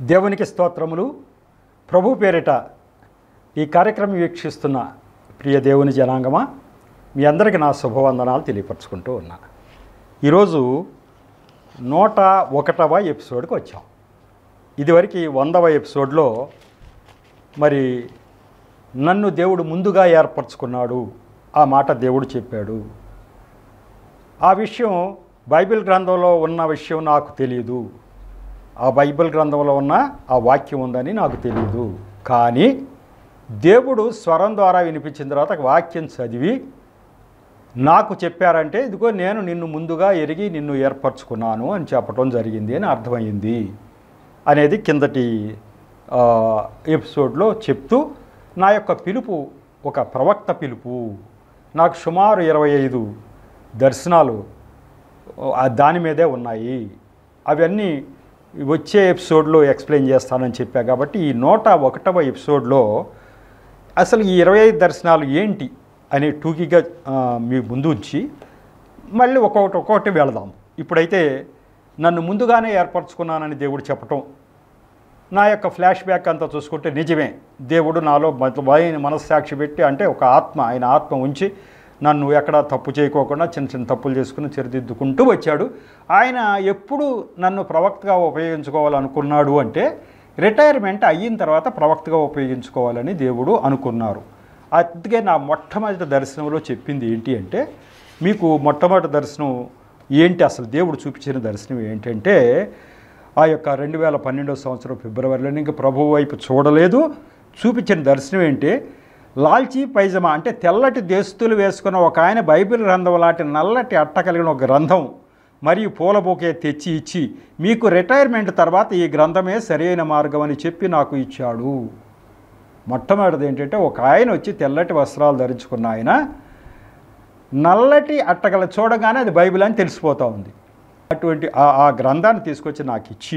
దేవునికి స్తోత్రములు ప్రభు పేరిట ఈ కార్యక్రమం వీక్షిస్తున్న ప్రియ దేవుని జనాంగమా మీ అందరికీ నా శుభవందనాలు తెలియపరచుకుంటూ ఉన్నా ఈరోజు నూట ఒకటవ ఎపిసోడ్కి వచ్చాం ఇదివరకు వందవ ఎపిసోడ్లో మరి నన్ను దేవుడు ముందుగా ఏర్పరచుకున్నాడు ఆ మాట దేవుడు చెప్పాడు ఆ విషయం బైబిల్ గ్రంథంలో ఉన్న విషయం నాకు తెలియదు ఆ బైబిల్ గ్రంథంలో ఉన్న ఆ వాక్యం ఉందని నాకు తెలియదు కానీ దేవుడు స్వరం ద్వారా వినిపించిన తర్వాత వాక్యం చదివి నాకు చెప్పారంటే ఇదిగో నేను నిన్ను ముందుగా ఎరిగి నిన్ను ఏర్పరచుకున్నాను అని చెప్పడం జరిగింది అని అర్థమైంది అనేది కిందటి ఆ, ఎపిసోడ్లో చెప్తూ నా యొక్క పిలుపు ఒక ప్రవక్త పిలుపు నాకు సుమారు ఇరవై ఐదు దర్శనాలు ఆ దాని మీదే ఉన్నాయి అవన్నీ వచ్చే ఎపిసోడ్లో ఎక్స్ప్లెయిన్ చేస్తానని చెప్పా కాబట్టి ఈ నూట ఒకటవ ఎపిసోడ్లో అసలు ఈ ఇరవై ఐదు దర్శనాలు ఏంటి అని టూకీగా ఆ, మీ ముందు ఉంచి మళ్ళీ ఒక్కొక్కటి ఒక్కొక్కటి వెళదాం ఇప్పుడైతే నన్ను ముందుగానే ఏర్పరచుకున్నానని దేవుడు చెప్పటం నా యొక్క ఫ్లాష్ బ్యాక్ అంతా చూసుకుంటే నిజమే దేవుడు నాలో ఆయన మనస్సాక్షి పెట్టి అంటే ఒక ఆత్మ ఆయన ఆత్మ ఉంచి నన్ను ఎక్కడ తప్పు చేయకోకుండా చిన్న చిన్న తప్పులు చేసుకుని సరిదిద్దుకుంటూ వచ్చాడు ఆయన ఎప్పుడు నన్ను ప్రవక్తగా ఉపయోగించుకోవాలనుకున్నాడు అంటే రిటైర్మెంట్ అయిన తర్వాత ప్రవక్తగా ఉపయోగించుకోవాలని దేవుడు అనుకున్నారు అందుకే నా మొట్టమొదటి దర్శనంలో చెప్పింది ఏంటి అంటే మీకు మొట్టమొదటి దర్శనం ఏంటి అసలు దేవుడు చూపించిన దర్శనం ఏంటంటే ఆ యొక్క రెండు వేల పన్నెండో సంవత్సరం ఫిబ్రవరిలో ఇంకా ప్రభు వైపు చూడలేదు చూపించిన దర్శనం ఏంటి లాల్చీ పైజమా అంటే తెల్లటి దేస్తులు వేసుకున్న ఒక ఆయన బైబిల్ గ్రంథం లాంటి నల్లటి అట్ట కలిగిన ఒక గ్రంథం మరియు పూల బొకే తెచ్చి ఇచ్చి మీకు రిటైర్మెంట్ తర్వాత ఈ గ్రంథమే సరైన మార్గం అని చెప్పి నాకు ఇచ్చాడు మొట్టమొదటిది ఏంటంటే ఒక ఆయన వచ్చి తెల్లటి వస్త్రాలు ధరించుకున్న ఆయన నల్లటి అట్టగల చూడగానే అది బైబిల్ అని తెలిసిపోతూ ఉంది అటువంటి ఆ- ఆ గ్రంథాన్ని తీసుకొచ్చి నాకు ఇచ్చి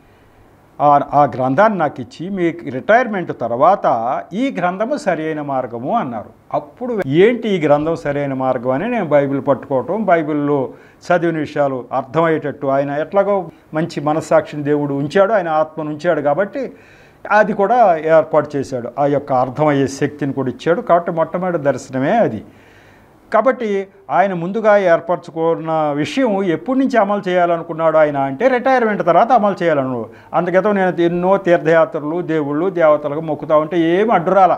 ఆ- ఆ గ్రంథాన్ని నాకు ఇచ్చి మీ రిటైర్మెంట్ తర్వాత ఈ గ్రంథము సరైన మార్గము అన్నారు అప్పుడు ఏంటి ఈ గ్రంథం సరైన మార్గం అని నేను బైబిల్ పట్టుకోవటం బైబిల్లో చదివిన విషయాలు అర్థమయ్యేటట్టు ఆయన ఎట్లాగో మంచి మనస్సాక్షిని దేవుడు ఉంచాడు ఆయన ఆత్మను ఉంచాడు కాబట్టి అది కూడా ఏర్పాటు చేశాడు ఆ యొక్క అర్థమయ్యే శక్తిని కూడా ఇచ్చాడు కాబట్టి మొట్టమొదటి దర్శనమే అది కాబట్టి ఆయన ముందుగా ఏర్పరచుకున్న విషయం ఎప్పటి నుంచి అమలు చేయాలనుకున్నాడు ఆయన అంటే రిటైర్మెంట్ తర్వాత అమలు చేయాలను అందుకతో నేను ఎన్నో తీర్థయాత్రలు దేవుళ్ళు దేవతలకు మొక్కుతా ఉంటే ఏమి అడ్డురాల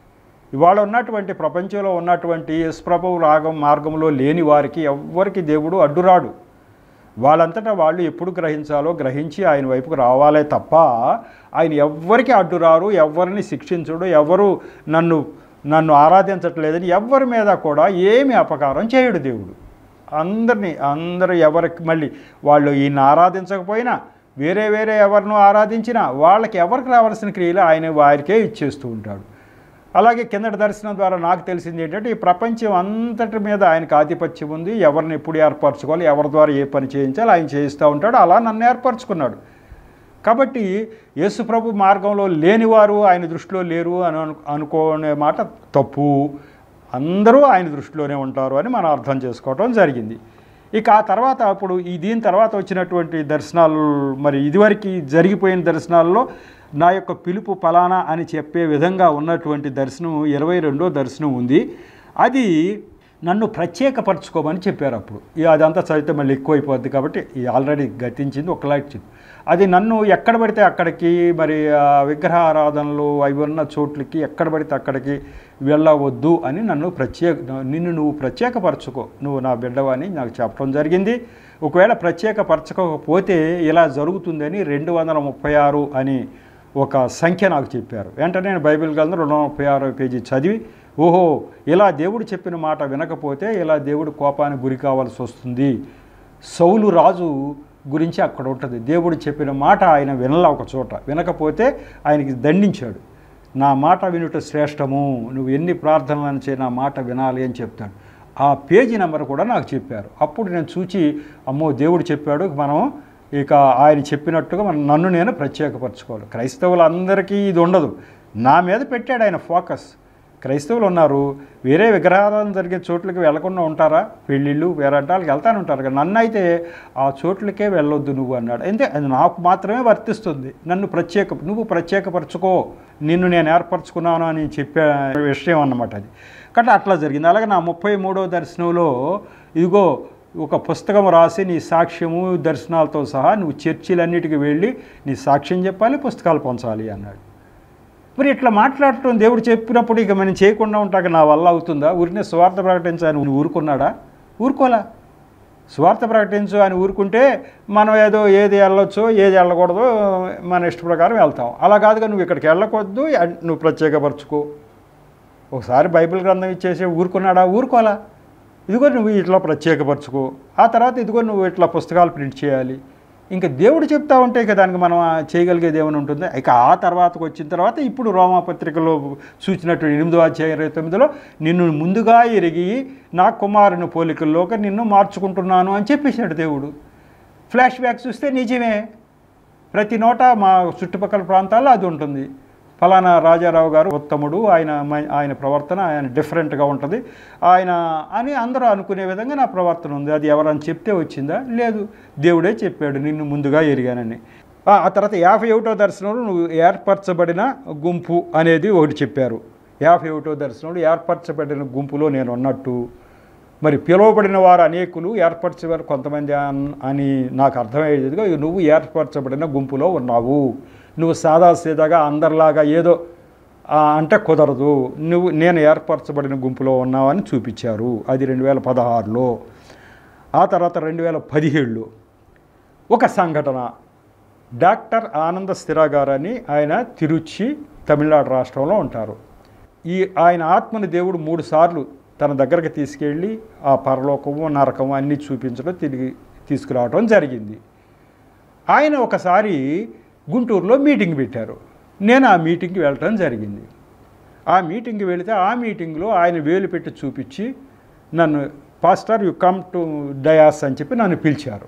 ఇవాళ ఉన్నటువంటి ప్రపంచంలో ఉన్నటువంటి యశ్ప్రభు రాగం మార్గంలో లేని వారికి ఎవ్వరికి దేవుడు అడ్డురాడు వాళ్ళంతటా వాళ్ళు ఎప్పుడు గ్రహించాలో గ్రహించి ఆయన వైపుకు రావాలే తప్ప ఆయన ఎవ్వరికి అడ్డురారు ఎవరిని శిక్షించడు ఎవరు నన్ను నన్ను ఆరాధించట్లేదని ఎవరి మీద కూడా ఏమి అపకారం చేయడు దేవుడు అందరినీ అందరూ ఎవరికి మళ్ళీ వాళ్ళు ఈయన ఆరాధించకపోయినా వేరే వేరే ఎవరినో ఆరాధించినా వాళ్ళకి ఎవరికి రావాల్సిన క్రియలు ఆయన వారికే ఇచ్చేస్తూ ఉంటాడు అలాగే కిందటి దర్శనం ద్వారా నాకు తెలిసింది ఏంటంటే ఈ ప్రపంచం అంతటి మీద ఆయనకు ఆధిపత్యం ఉంది ఎవరిని ఎప్పుడు ఏర్పరచుకోవాలి ఎవరి ద్వారా ఏ పని చేయించాలి ఆయన చేయిస్తూ ఉంటాడు అలా నన్ను ఏర్పరచుకున్నాడు కాబట్టి యేసుప్రభు మార్గంలో లేనివారు ఆయన దృష్టిలో లేరు అని అను అనుకునే మాట తప్పు అందరూ ఆయన దృష్టిలోనే ఉంటారు అని మనం అర్థం చేసుకోవటం జరిగింది ఇక ఆ తర్వాత అప్పుడు ఈ దీని తర్వాత వచ్చినటువంటి దర్శనాలు మరి ఇదివరకు జరిగిపోయిన దర్శనాల్లో నా యొక్క పిలుపు ఫలానా అని చెప్పే విధంగా ఉన్నటువంటి దర్శనం ఇరవై రెండో దర్శనం ఉంది అది నన్ను ప్రత్యేకపరచుకోమని చెప్పారు అప్పుడు ఇక అదంతా చదివితే మళ్ళీ ఎక్కువైపోద్ది కాబట్టి ఇది ఆల్రెడీ గతించింది ఒక లైట్ అది నన్ను ఎక్కడ పడితే అక్కడికి మరి ఆ విగ్రహ ఆరాధనలు అవి ఉన్న చోట్లకి ఎక్కడ పడితే అక్కడికి వెళ్ళవద్దు అని నన్ను ప్రత్యేక నిన్ను నువ్వు ప్రత్యేకపరచుకో నువ్వు నా బిడ్డవని నాకు చెప్పడం జరిగింది ఒకవేళ ప్రత్యేకపరచకపోతే ఇలా జరుగుతుందని రెండు వందల ముప్పై ఆరు అని ఒక సంఖ్య నాకు చెప్పారు వెంటనే నేను బైబిల్ గ్రంథం రెండు వందల ముప్పై ఆరో పేజీ చదివి ఓహో ఇలా దేవుడు చెప్పిన మాట వినకపోతే ఇలా దేవుడు కోపానికి గురి కావాల్సి వస్తుంది సౌలు రాజు గురించి అక్కడ ఉంటుంది దేవుడు చెప్పిన మాట ఆయన వినలా ఒక చోట వినకపోతే ఆయనకి దండించాడు నా మాట వినుట శ్రేష్టము నువ్వు ఎన్ని ప్రార్థనలను చే నా మాట వినాలి అని చెప్తాడు ఆ పేజీ నెంబర్ కూడా నాకు చెప్పారు అప్పుడు నేను చూచి అమ్మో దేవుడు చెప్పాడు మనం ఇక ఆయన చెప్పినట్టుగా మనం నన్ను నేను ప్రత్యేకపరచుకోవాలి క్రైస్తవులందరికీ ఇది ఉండదు నా మీద పెట్టాడు ఆయన ఫోకస్ క్రైస్తవులు ఉన్నారు వేరే విగ్రహారాధన జరిగే చోట్లకి వెళ్లకుండా ఉంటారా పెళ్ళిళ్ళు వేరంటాలకు వెళ్తాను ఉంటారు కదా నన్ను అయితే ఆ చోట్లకే వెళ్ళొద్దు నువ్వు అన్నాడు అంటే అది నాకు మాత్రమే వర్తిస్తుంది నన్ను ప్రత్యేక నువ్వు ప్రత్యేకపరచుకో నిన్ను నేను ఏర్పరచుకున్నాను అని చెప్పే విషయం అన్నమాట అది కాబట్టి అట్లా జరిగింది అలాగే నా ముప్పై మూడో దర్శనంలో ఇదిగో ఒక పుస్తకం రాసి నీ సాక్ష్యము దర్శనాలతో సహా నువ్వు చర్చిలన్నిటికీ వెళ్ళి నీ సాక్ష్యం చెప్పాలి పుస్తకాలు పంచాలి అన్నాడు మరి ఇట్లా మాట్లాడటం దేవుడు చెప్పినప్పుడు ఇక మనం చేయకుండా ఉంటాక నా వల్ల అవుతుందా ఊరినే స్వార్థ ప్రకటించాలని నువ్వు ఊరుకున్నాడా ఊరుకోలా స్వార్థ ప్రకటించు అని ఊరుకుంటే మనం ఏదో ఏది వెళ్ళొచ్చో ఏది వెళ్ళకూడదో మన ఇష్ట ప్రకారం వెళ్తాం అలా కాదుగా నువ్వు ఇక్కడికి వెళ్ళకూడదు అన్- నువ్వు ప్రత్యేకపరచుకో ఒకసారి బైబిల్ గ్రంథం ఇచ్చేసి ఊరుకున్నాడా ఊరుకోలా ఇదిగో నువ్వు ఇట్లా ప్రత్యేకపరచుకో ఆ తర్వాత ఇదిగో నువ్వు ఇట్లా పుస్తకాలు ప్రింట్ చేయాలి ఇంకా దేవుడు చెప్తా ఉంటే ఇక దానికి మనం ఆ చేయగలిగేది ఏమైనా ఉంటుంది ఇక ఆ తర్వాతకు వచ్చిన తర్వాత ఇప్పుడు రోమాపత్రికలో సూచినట్టు ఎనిమిదో అధ్యాయం ఇరవై తొమ్మిదిలో నిన్ను ముందుగా ఎరిగి నా కుమారుని పోలికల్లోకి నిన్ను మార్చుకుంటున్నాను అని చెప్పేశాడు దేవుడు ఫ్లాష్ బ్యాక్ చూస్తే నిజమే ప్రతి నోట మా చుట్టుపక్కల ప్రాంతాల్లో అది ఉంటుంది ఫలానా రాజారావు గారు ఉత్తముడు ఆయన మ- ఆయన ప్రవర్తన ఆయన డిఫరెంట్గా ఉంటుంది ఆయన అని అందరూ అనుకునే విధంగా నా ప్రవర్తన ఉంది అది ఎవరని చెప్తే వచ్చిందా లేదు దేవుడే చెప్పాడు నిన్ను ముందుగా ఎరిగానని ఆ ఆ తర్వాత యాభై ఒకటో దర్శనంలో నువ్వు ఏర్పరచబడిన గుంపు అనేది ఒకటి చెప్పారు యాభై ఒకటో దర్శనంలో ఏర్పరచబడిన గుంపులో నేను ఉన్నట్టు మరి పిలువబడిన వారు అనేకులు ఏర్పరచేవారు కొంతమంది అన్- అని నాకు అర్థమయ్యేదిగా నువ్వు ఏర్పరచబడిన గుంపులో ఉన్నావు నువ్వు సాదా సీదాగా అందరిలాగా ఏదో ఆ, అంటే కుదరదు నువ్వు నేను ఏర్పరచబడిన గుంపులో ఉన్నావని చూపించారు అది రెండు వేల పదహారులో ఆ తర్వాత రెండు వేల పదిహేడులో ఒక సంఘటన డాక్టర్ ఆనంద స్థిర గారని ఆయన తిరుచి తమిళనాడు రాష్ట్రంలో ఉంటారు ఈ ఆయన ఆత్మని దేవుడు మూడు సార్లు తన దగ్గరకు తీసుకెళ్ళి ఆ పరలోకము నరకము అన్నీ చూపించడం తిరిగి తీసుకురావడం జరిగింది ఆయన ఒకసారి గుంటూరులో మీటింగ్ పెట్టారు నేను ఆ మీటింగ్కి వెళ్ళటం జరిగింది ఆ మీటింగ్కి వెళితే ఆ మీటింగ్లో ఆయన వేలు పెట్టి చూపించి నన్ను pastor you come to dais అని చెప్పి నన్ను పిలిచారు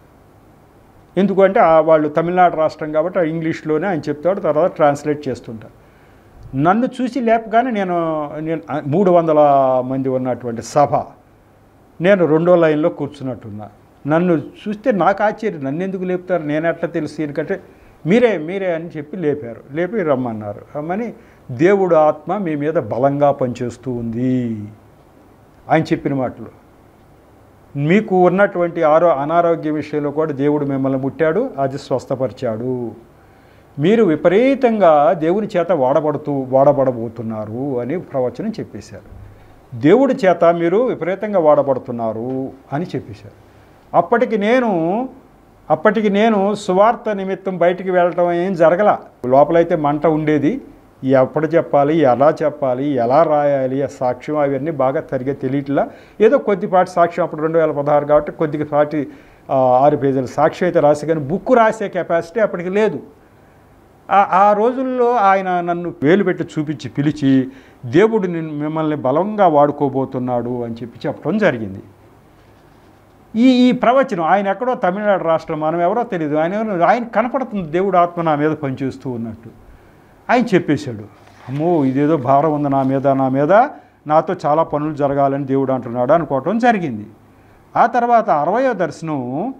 ఎందుకంటే ఆ వాళ్ళు తమిళనాడు రాష్ట్రం కాబట్టి ఆ ఇంగ్లీష్లోనే ఆయన చెప్తాడు తర్వాత ట్రాన్స్లేట్ చేస్తుంటారు నన్ను చూసి లేపగానే నేను నేను ఆ మూడు వందల మంది ఉన్నటువంటి సభ నేను రెండో లైన్లో కూర్చున్నట్టున్నా నన్ను చూస్తే నాకు ఆశ్చర్యం నన్ను ఎందుకు లేపుతారు నేను ఎట్లా తెలుసు ఎందుకంటే మీరే మీరే అని చెప్పి లేపారు లేపి రమ్మన్నారు రమ్మని దేవుడు ఆత్మ మీ మీద బలంగా పనిచేస్తూ ఉంది ఆయన చెప్పిన మాటలు మీకు ఉన్నటువంటి ఆరో అనారోగ్య విషయంలో కూడా దేవుడు మిమ్మల్ని ముట్టాడు అది స్వస్థపరిచాడు మీరు విపరీతంగా దేవుని చేత వాడబడుతూ వాడబడబోతున్నారు అని ప్రవచనం చెప్పేశారు దేవుడి చేత మీరు విపరీతంగా వాడబడుతున్నారు అని చెప్పేశారు అప్పటికి నేను అప్పటికి నేను సువార్త నిమిత్తం బయటికి వెళ్ళటం ఏం జరగల లోపలైతే మంట ఉండేది ఎప్పుడు చెప్పాలి ఎలా చెప్పాలి ఎలా రాయాలి ఆ సాక్ష్యం అవన్నీ బాగా సరిగా తెలియట్లా ఏదో కొద్దిపాటి సాక్ష్యం అప్పుడు రెండు వేల పదహారు కాబట్టి కొద్దిపాటి ఆ, ఆరు పేజీల సాక్ష్యం అయితే రాసి కానీ బుక్ రాసే కెపాసిటీ అప్పటికి లేదు ఆ- ఆ రోజుల్లో ఆయన నన్ను వేలు పెట్టి చూపించి పిలిచి దేవుడు నిన్ను మిమ్మల్ని బలంగా వాడుకోబోతున్నాడు అని చెప్పి చెప్పడం జరిగింది ఈ ఈ ప్రవచనం ఆయన ఎక్కడో తమిళనాడు రాష్ట్రం మనం ఎవరో తెలియదు ఆయన ఎవరో ఆయన కనపడుతుంది దేవుడు ఆత్మ నా మీద పనిచేస్తూ ఉన్నట్టు ఆయన చెప్పేశాడు అమ్మో ఇదేదో భారం ఉంది నా మీద నా మీద నాతో చాలా పనులు జరగాలని దేవుడు అంటున్నాడు అనుకోవటం జరిగింది ఆ తర్వాత అరవయో దర్శనం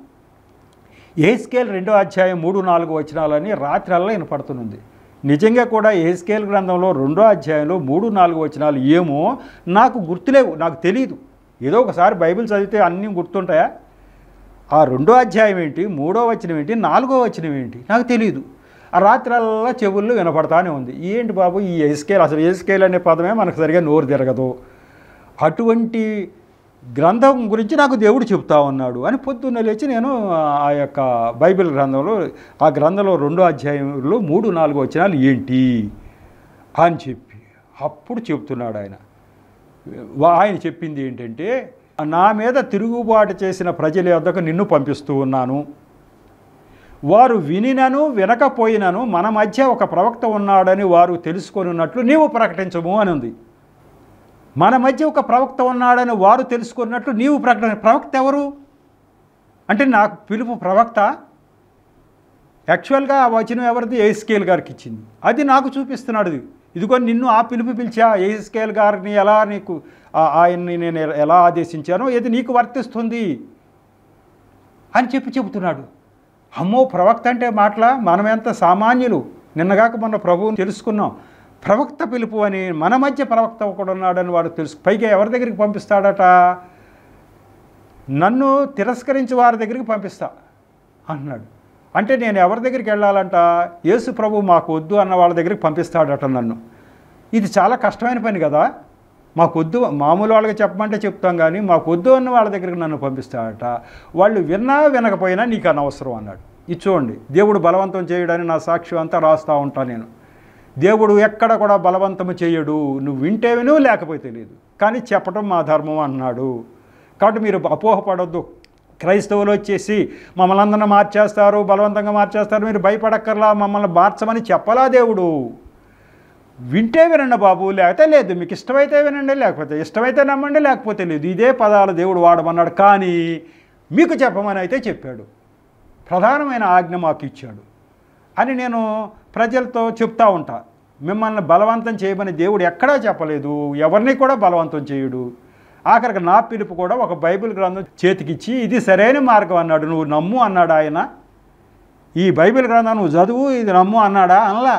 ఏ స్కేల్ రెండో అధ్యాయం మూడు నాలుగు వచనాలని రాత్రల్లా వినపడుతుంది నిజంగా కూడా ఏ స్కేల్ గ్రంథంలో రెండో అధ్యాయంలో మూడు నాలుగు వచనాలు ఏమో నాకు గుర్తులేవు నాకు తెలియదు ఏదో ఒకసారి బైబిల్ చదివితే అన్నీ గుర్తుంటాయా ఆ రెండో అధ్యాయం ఏంటి మూడో వచనం ఏంటి నాలుగో వచనం ఏంటి నాకు తెలియదు ఆ రాత్రల్లా చెవుల్లో వినపడతానే ఉంది ఏంటి బాబు ఈ ఎస్కేల్ అసలు ఎస్కేల్ అనే పదమే మనకు సరిగా నోరు తిరగదు అటువంటి గ్రంథం గురించి నాకు దేవుడు చెప్తా ఉన్నాడు అని పొద్దున్న లేచి నేను ఆ యొక్క బైబిల్ గ్రంథంలో ఆ గ్రంథంలో రెండో అధ్యాయంలో మూడు నాలుగు వచనాలు ఏంటి అని చెప్పి అప్పుడు చెప్తున్నాడు ఆయన వా- ఆయన చెప్పింది ఏంటంటే నా మీద తిరుగుబాటు చేసిన ప్రజల యొద్దకు నిన్ను పంపిస్తూ ఉన్నాను వారు వినినను వినకపోయినను మన మధ్య ఒక ప్రవక్త ఉన్నాడని వారు తెలుసుకొని ఉన్నట్లు నీవు ప్రకటించము అని ఉంది మన మధ్య ఒక ప్రవక్త ఉన్నాడని వారు తెలుసుకున్నట్లు నీవు ప్రకటన ప్రవక్త ఎవరు అంటే నాకు పిలుపు ప్రవక్త యాక్చువల్గా ఆ వచనం ఎవరిది ఏస్కేల్ గారికి ఇచ్చింది అది నాకు చూపిస్తున్నాడు ఇదిగో నిన్ను ఆ పిలుపు పిలిచా ఏస్కేల్ గారిని ఎలా నీకు ఆ- ఆయన్ని నేను ఎ- ఎలా ఆదేశించానో ఇది నీకు వర్తిస్తుంది అని చెప్పి చెబుతున్నాడు అమ్మో ప్రవక్త అంటే మాటల మనం ఎంత సామాన్యులు నిన్నగాక మొన్న ప్రభువుని తెలుసుకున్నాం ప్రవక్త పిలుపు అని మన మధ్య ప్రవక్త ఒకడు ఉన్నాడని వాడు తెలుసు పైగా ఎవరి దగ్గరికి పంపిస్తాడట నన్ను తిరస్కరించి వారి దగ్గరికి పంపిస్తా అన్నాడు అంటే నేను ఎవరి దగ్గరికి వెళ్ళాలంట యేసు ప్రభు మాకు వద్దు అన్న వాళ్ళ దగ్గరికి పంపిస్తాడట నన్ను ఇది చాలా కష్టమైన పని కదా మాకు వద్దు మామూలు వాళ్ళకి చెప్పమంటే చెప్తాం కానీ మాకు వద్దు అన్న వాళ్ళ దగ్గరికి నన్ను పంపిస్తాడట వాళ్ళు విన్నా వినకపోయినా నీకు అనవసరం అన్నాడు ఇది చూడండి దేవుడు బలవంతం చేయడని నా సాక్ష్యం అంతా రాస్తూ ఉంటాను నేను దేవుడు ఎక్కడ కూడా బలవంతము చేయడు నువ్వు వింటే విను లేకపోతే లేదు కానీ చెప్పడం మా ధర్మం అన్నాడు కాబట్టి మీరు అపోహపడొద్దు క్రైస్తవులు వచ్చేసి మమ్మల్ని అందరిని మార్చేస్తారు బలవంతంగా మార్చేస్తారు మీరు భయపడక్కర్లా మమ్మల్ని మార్చమని చెప్పలా దేవుడు వింటే వినండి బాబు లేకపోతే లేదు మీకు ఇష్టమైతే వినండి లేకపోతే ఇష్టమైతే నమ్మండి లేకపోతే లేదు ఇదే పదాలు దేవుడు వాడమన్నాడు కానీ మీకు చెప్పమని అయితే చెప్పాడు ప్రధానమైన ఆజ్ఞ మాకు ఇచ్చాడు అని నేను ప్రజలతో చెప్తా ఉంటా మిమ్మల్ని బలవంతం చేయమని దేవుడు ఎక్కడా చెప్పలేదు ఎవరిని కూడా బలవంతం చేయుడు ఆఖరికి నా పిలుపు కూడా ఒక బైబిల్ గ్రంథం చేతికిచ్చి ఇది సరైన మార్గం అన్నాడు నువ్వు నమ్ము అన్నాడు ఆయన ఈ బైబిల్ గ్రంథం నువ్వు చదువు ఇది నమ్ము అన్నాడా అనలా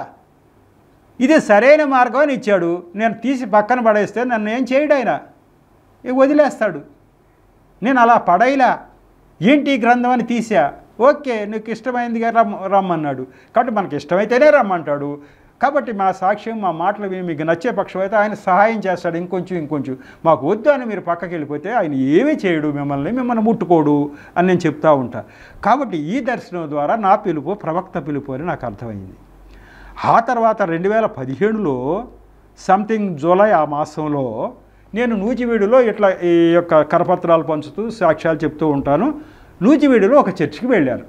ఇదే సరైన మార్గం అని ఇచ్చాడు నేను తీసి పక్కన పడేస్తే నన్ను ఏం చేయడు ఆయన ఇక వదిలేస్తాడు నేను అలా పడైలా ఏంటి ఈ గ్రంథం అని తీసా ఓకే నీకు ఇష్టమైందిగా రమ్ రమ్మన్నాడు కాబట్టి మనకి ఇష్టమైతేనే రమ్మంటాడు కాబట్టి మా సాక్ష్యం మా మాటలు విని మీకు నచ్చే పక్షం అయితే ఆయన సహాయం చేస్తాడు ఇంకొంచెం ఇంకొంచెం మాకు వద్దు అని మీరు పక్కకి వెళ్ళిపోతే ఆయన ఏమీ చేయడు మిమ్మల్ని మిమ్మల్ని ముట్టుకోడు అని నేను చెప్తా ఉంటా కాబట్టి ఈ దర్శనం ద్వారా నా పిలుపు ప్రవక్త పిలుపు అని నాకు అర్థమైంది ఆ తర్వాత రెండు వేల పదిహేడులో సంథింగ్ జూలై ఆ మాసంలో నేను నూజివీడులో ఇట్లా ఈ యొక్క కరపత్రాలు పంచుతూ సాక్ష్యాలు చెప్తూ ఉంటాను నూజివీడులో ఒక చర్చికి వెళ్ళాను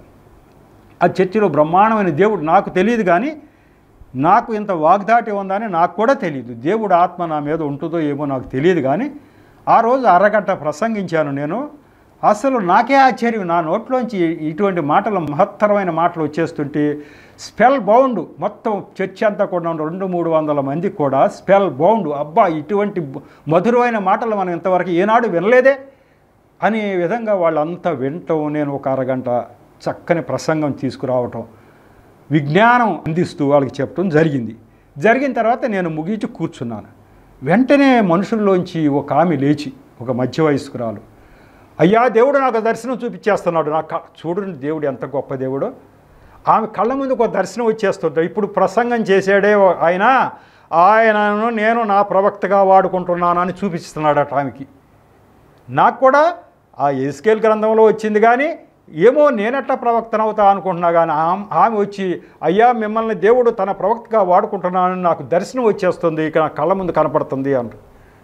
ఆ చర్చిలో బ్రహ్మాండమైన దేవుడు నాకు తెలియదు కానీ నాకు ఇంత వాగ్దాటి ఉందని నాకు కూడా తెలియదు దేవుడు ఆత్మ నా మీద ఉంటుందో ఏమో నాకు తెలియదు కానీ ఆ రోజు అరగంట ప్రసంగించాను నేను అసలు నాకే ఆశ్చర్యం నా నోట్లోంచి ఇటువంటి మాటలు మహత్తరమైన మాటలు వచ్చేస్తుంటే స్పెల్ బౌండ్ మొత్తం చర్చ్ అంతా కూడా రెండు మూడు వందల మంది కూడా స్పెల్ బౌండ్ అబ్బా ఇటువంటి మధురమైన మాటలు మనం ఇంతవరకు ఏనాడు వినలేదే అనే విధంగా వాళ్ళంతా వినటం నేను ఒక అరగంట చక్కని ప్రసంగం తీసుకురావటం విజ్ఞానం అందిస్తూ వాళ్ళకి చెప్పడం జరిగింది జరిగిన తర్వాత నేను ముగించి కూర్చున్నాను వెంటనే మనుషుల్లోంచి ఒక ఆమె లేచి ఒక మధ్య వయస్కురాలు అయ్యా దేవుడు నాకు దర్శనం చూపించేస్తున్నాడు నాకు క- చూడండి దేవుడు ఎంత గొప్ప దేవుడు ఆమె కళ్ళ ముందు ఒక దర్శనం వచ్చేస్తుంది ఇప్పుడు ప్రసంగం చేసాడే ఓ- ఆయన ఆయనను నేను నా ప్రవక్తగా వాడుకుంటున్నాను అని చూపిస్తున్నాడట ఆమెకి నాకు కూడా ఆ ఎస్కేల్ గ్రంథంలో వచ్చింది కానీ ఏమో నేనెట్లా ప్రవక్తనవుతా అనుకుంటున్నా కానీ ఆమె ఆమె వచ్చి అయ్యా మిమ్మల్ని దేవుడు తన ప్రవక్తగా వాడుకుంటున్నానని నాకు దర్శనం వచ్చేస్తుంది ఇక నా కళ్ళ ముందు కనపడుతుంది అంట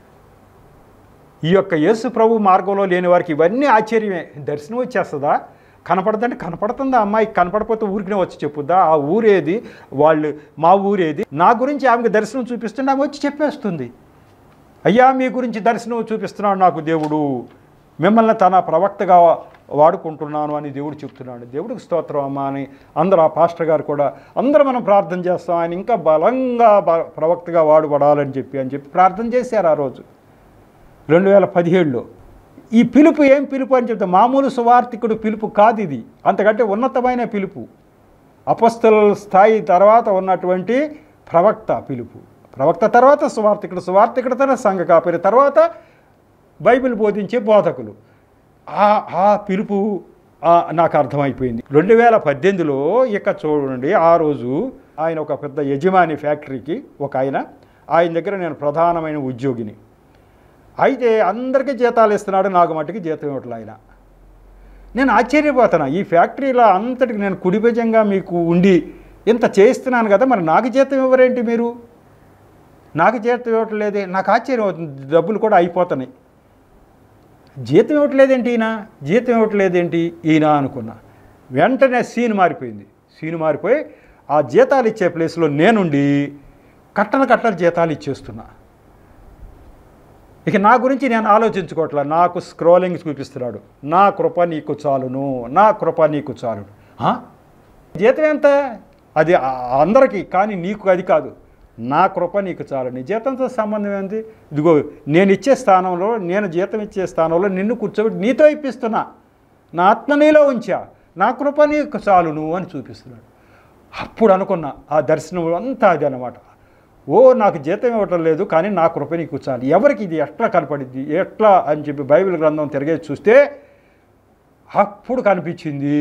ఈ యొక్క యేసు ప్రభు మార్గంలో లేని వారికి ఇవన్నీ ఆశ్చర్యమే దర్శనం వచ్చేస్తుందా కనపడదంటే కనపడుతుందా అమ్మాయి కనపడకపోతే ఊరికినే వచ్చి చెప్పుద్దా ఆ ఊరేది వాళ్ళు మా ఊరేది నా గురించి ఆమెకు దర్శనం చూపిస్తుంటే ఆమె వచ్చి చెప్పేస్తుంది అయ్యా మీ గురించి దర్శనం చూపిస్తున్నాడు నాకు దేవుడు మిమ్మల్ని తన ప్రవక్తగా వాడుకుంటున్నాను అని దేవుడు చెప్తున్నాడు దేవుడికి స్తోత్రం అమ్మా అని అందరూ ఆ పాస్టర్ గారు కూడా అందరూ మనం ప్రార్థన చేస్తాం ఆయన ఇంకా బలంగా బ- ప్రవక్తగా వాడుపడాలని చెప్పి అని చెప్పి ప్రార్థన చేశారు ఆ రోజు రెండు వేల పదిహేడులో ఈ పిలుపు ఏం పిలుపు అని చెప్తే మామూలు సువార్థికుడు పిలుపు కాదు ఇది అంతకంటే ఉన్నతమైన పిలుపు అపస్తుల స్థాయి తర్వాత ఉన్నటువంటి ప్రవక్త పిలుపు ప్రవక్త తర్వాత సువార్థికుడు సువార్థికుడు తర్వాత సంఘ కాపరి తర్వాత బైబిల్ బోధించే బోధకులు ఆ ఆ పిలుపు ఆ, నాకు అర్థమైపోయింది రెండు వేల పద్దెనిమిదిలో ఇక చూడండి ఆ రోజు ఆయన ఒక పెద్ద యజమాని ఫ్యాక్టరీకి ఒక ఆయన ఆయన దగ్గర నేను ప్రధానమైన ఉద్యోగిని అయితే అందరికీ జీతాలు ఇస్తున్నాడు నాకు మట్టుకి జీతం ఇవ్వట్లే ఆయన నేను ఆశ్చర్యపోతున్నా ఈ ఫ్యాక్టరీలో అంతటికి నేను కుడిభజంగా మీకు ఉండి ఇంత చేస్తున్నాను కదా మరి నాకు జీతం ఇవ్వరేంటి మీరు నాకు జీతం ఇవ్వట్లేదే నాకు ఆశ్చర్యం అవుతుంది డబ్బులు కూడా అయిపోతున్నాయి జీతం ఇవ్వట్లేదేంటి ఈయన జీతం ఇవ్వట్లేదేంటి ఈయన అనుకున్నా వెంటనే సీన్ మారిపోయింది సీన్ మారిపోయి ఆ జీతాలు ఇచ్చే ప్లేస్లో నేనుండి కట్టన కట్టల జీతాలు ఇచ్చేస్తున్నా ఇక నా గురించి నేను ఆలోచించుకోవట్లే నాకు స్క్రోలింగ్ చూపిస్తున్నాడు నా కృప నీకు చాలును నా కృప నీకు చాలును ఆ? జీతం ఎంత అది ఆ- అందరికీ కానీ నీకు అది కాదు నా కృప నీకు చాలు నీ జీతంతో సంబంధం ఏంది ఇదిగో నేను ఇచ్చే స్థానంలో నేను జీతం ఇచ్చే స్థానంలో నిన్ను కూర్చోబెట్టి నీతో ఇప్పిస్తున్నా నా ఆత్మ నీలో ఉంచా నా కృప నీకు చాలు నువ్వు అని చూపిస్తున్నాడు అప్పుడు అనుకున్నా ఆ దర్శనం అంతా అది అనమాట ఓ నాకు జీతం ఇవ్వటం లేదు కానీ నా కృప నీకు చాలు ఎవరికి ఇది ఎట్లా కనపడింది ఎట్లా అని చెప్పి బైబిల్ గ్రంథం తిరిగేసి చూస్తే అప్పుడు కనిపించింది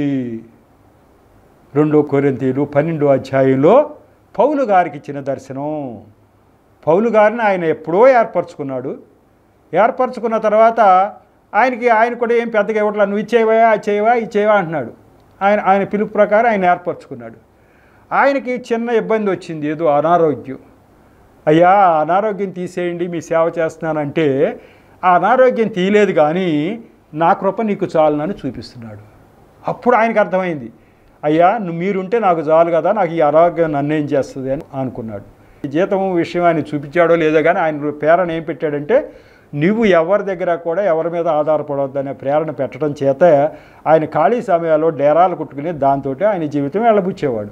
రెండో కొరింతీలు పన్నెండో అధ్యాయంలో పౌలు గారికి ఇచ్చిన దర్శనం పౌలు గారిని ఆయన ఎప్పుడో ఏర్పరచుకున్నాడు ఏర్పరచుకున్న తర్వాత ఆయనకి ఆయన కూడా ఏం పెద్దగా ఇవ్వట్లా నువ్వు ఇచ్చేవా ఇచ్చేవా ఇచ్చేవా అంటున్నాడు ఆయన ఆయన పిలుపు ప్రకారం ఆయన ఏర్పరచుకున్నాడు ఆయనకి చిన్న ఇబ్బంది వచ్చింది ఏదో అనారోగ్యం అయ్యా అనారోగ్యం తీసేయండి మీ సేవ చేస్తున్నానంటే ఆ అనారోగ్యం తీయలేదు కానీ నా కృప నీకు చాలునని చూపిస్తున్నాడు అప్పుడు ఆయనకు అర్థమైంది అయ్యా నువ్వు మీరుంటే నాకు చాలు కదా నాకు ఈ అనారోగ్యం నన్నేం చేస్తుంది అని అనుకున్నాడు ఈ జీతం విషయం ఆయన చూపించాడో లేదో కానీ ఆయన ప్రేరణ ఏం పెట్టాడంటే నువ్వు ఎవరి దగ్గర కూడా ఎవరి మీద ఆధారపడవద్దనే ప్రేరణ పెట్టడం చేత ఆయన ఖాళీ సమయాల్లో డేరాలు కుట్టుకుని దాంతో ఆయన జీవితం వెళ్ళబుచ్చేవాడు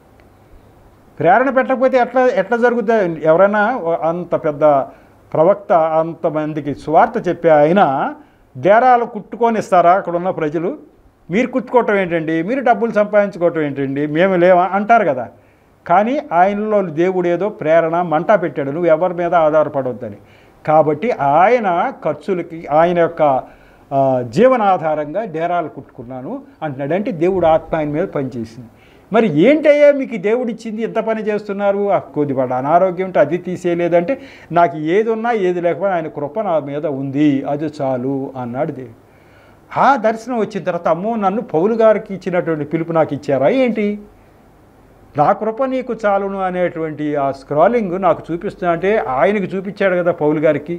ప్రేరణ పెట్టకపోతే ఎట్లా ఎట్లా జరుగుతుంది ఎవరైనా అంత పెద్ద ప్రవక్త అంతమందికి స్వార్థ చెప్పే ఆయన డేరాలు కుట్టుకొని ఇస్తారా అక్కడ ఉన్న ప్రజలు మీరు కుట్టుకోవటం ఏంటండి మీరు డబ్బులు సంపాదించుకోవటం ఏంటండి మేము లేవా అంటారు కదా కానీ ఆయనలో దేవుడు ఏదో ప్రేరణ మంట పెట్టాడు నువ్వు ఎవరి మీద ఆధారపడవద్దని కాబట్టి ఆయన ఖర్చులకి ఆయన యొక్క ఆ, జీవనాధారంగా డేరాలు కుట్టుకున్నాను అంటున్నాడు అంటే దేవుడు ఆత్మ ఆయన మీద పనిచేసింది మరి ఏంటయ్యా మీకు దేవుడు ఇచ్చింది ఎంత పని చేస్తున్నారు ఆ కొద్దిపాటి అనారోగ్యం ఉంటే అది తీసేయలేదంటే నాకు ఏది ఉన్నా ఏది లేకపోయినా ఆయన కృప నా మీద ఉంది అది చాలు అన్నాడు దేవుడు ఆ దర్శనం వచ్చిన తర్వాత అమ్మో నన్ను పౌలు గారికి ఇచ్చినటువంటి పిలుపు నాకు ఇచ్చారా ఏంటి నా కృప నీకు చాలును అనేటువంటి ఆ స్క్రాలింగ్ నాకు చూపిస్తున్నా అంటే ఆయనకి చూపించాడు కదా పౌలు గారికి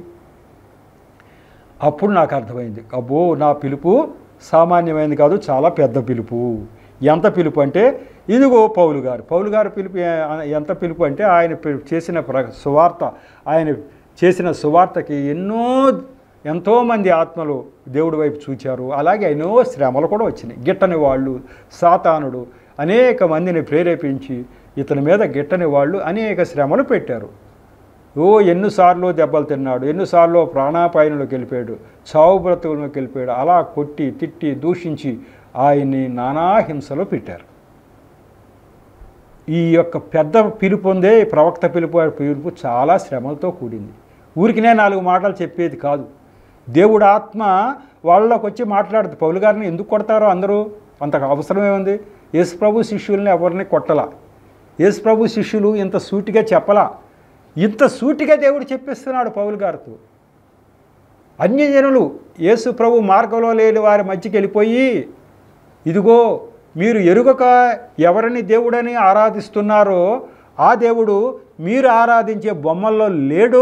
అప్పుడు నాకు అర్థమైంది అబ్బో నా పిలుపు సామాన్యమైనది కాదు చాలా పెద్ద పిలుపు ఎంత పిలుపు అంటే ఇదిగో పౌలు గారు పౌలు గారు పిలుపు ఏ- ఎంత పిలుపు అంటే ఆయన పి- చేసిన ప్ర సువార్త ఆయన చేసిన సువార్తకి ఎన్నో ఎంతోమంది ఆత్మలు దేవుడి వైపు చూచారు అలాగే ఎన్నో శ్రమలు కూడా వచ్చినాయి గిట్టని వాళ్ళు సాతానుడు అనేక మందిని ప్రేరేపించి ఇతని మీద గిట్టని వాళ్ళు అనేక శ్రమలు పెట్టారు ఓ ఎన్నిసార్లు దెబ్బలు తిన్నాడు ఎన్నిసార్లు ప్రాణాపాయనంలోకి వెళ్ళిపోయాడు చావు బ్రతుకుల్లోకి వెళ్ళిపోయాడు అలా కొట్టి తిట్టి దూషించి ఆయన్ని నానా హింసలో పెట్టారు ఈ యొక్క పెద్ద పిలుపు ఉందే ఈ ప్రవక్త పిలుపు ఆ పిలుపు చాలా శ్రమలతో కూడింది ఊరికినే నాలుగు మాటలు చెప్పేది కాదు దేవుడు ఆత్మ వాళ్ళలోకి వచ్చి మాట్లాడుతుంది పౌలు గారిని ఎందుకు కొడతారో అందరూ అంత అవసరమే ఉంది యేసు ప్రభు శిష్యుల్ని ఎవరిని కొట్టలా యేసు ప్రభు శిష్యులు ఇంత సూటిగా చెప్పలా ఇంత సూటిగా దేవుడు చెప్పిస్తున్నాడు పౌలు గారితో అన్యజనులు యేసు ప్రభు మార్గంలో లేని వారి మధ్యకి వెళ్ళిపోయి ఇదిగో మీరు ఎరుగక ఎవరిని దేవుడని ఆరాధిస్తున్నారో ఆ దేవుడు మీరు ఆరాధించే బొమ్మల్లో లేడు